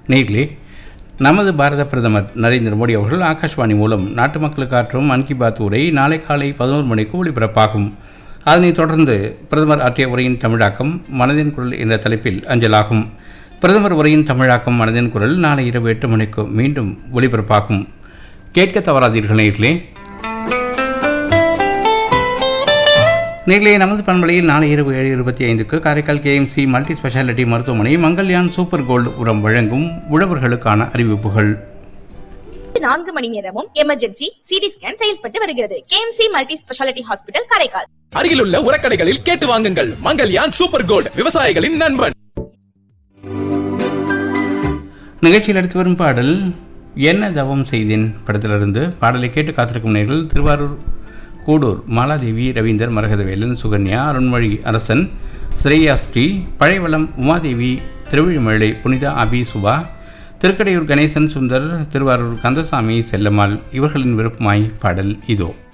நேர்களே நமது பாரத பிரதமர் நரேந்திர மோடி அவர்கள் ஆகாஷ்வாணி மூலம் நாட்டு மக்களுக்கு ஆற்றும் மன் கி பாத் உரை நாளை காலை பதினோரு மணிக்கு ஒளிபரப்பாகும் அதனைத் தொடர்ந்து பிரதமர் ஆற்றிய உரையின் தமிழாக்கம் மனதின் குரல் என்ற தலைப்பில் அஞ்சலாகும் பிரதமர் உரையின் தமிழாக்கம் மனதின் குரல் நாளை இரவு எட்டு மணிக்கு மீண்டும் ஒளிபரப்பாகும் கேட்க தவறாதீர்கள் நேர்களே நேர்களே நமது பண்பலையில் நாளை இரவு ஏழு இருபத்தி ஐந்துக்கு காரைக்கால் கேஎம்சி மல்டி ஸ்பெஷாலிட்டி மருத்துவமனை மங்கல்யான் சூப்பர் கோல்டு உரம் வழங்கும் உழவர்களுக்கான அறிவிப்புகள் நான்கு மணி நேரமும் எமர்ஜென்சி சிடி ஸ்கேன் செயல்பட்டு வருகிறது KMC multi speciality hospital Karaikal அருகிலுள்ள உரக்கடைகளில் கேட்டு வாங்குங்கள் மங்கல்யான் சூப்பர் கோல்ட் விவசாயிகளின் நண்பன் நிகழ்ச்சியில் அடுத்து வரும் பாடல் என்ன தவம் செய்தேன் படத்திலிருந்து பாடலை கேட்டு காத்திருக்கும் நேர்கள் திருவாரூர் கூடூர் மாலாதேவி ரவீந்தர் மரகதவேலன் சுகன்யா அருண்மொழி அரசன் ஸ்ரேயா ஸ்ரீ பழையவளம் உமாதேவி திருவிழிமழை புனிதா அபி சுபா திருக்கடையூர் கணேசன் சுந்தர் திருவாரூர் கந்தசாமி செல்லம்மாள் இவர்களின் விருப்பமாய் பாடல் இதோ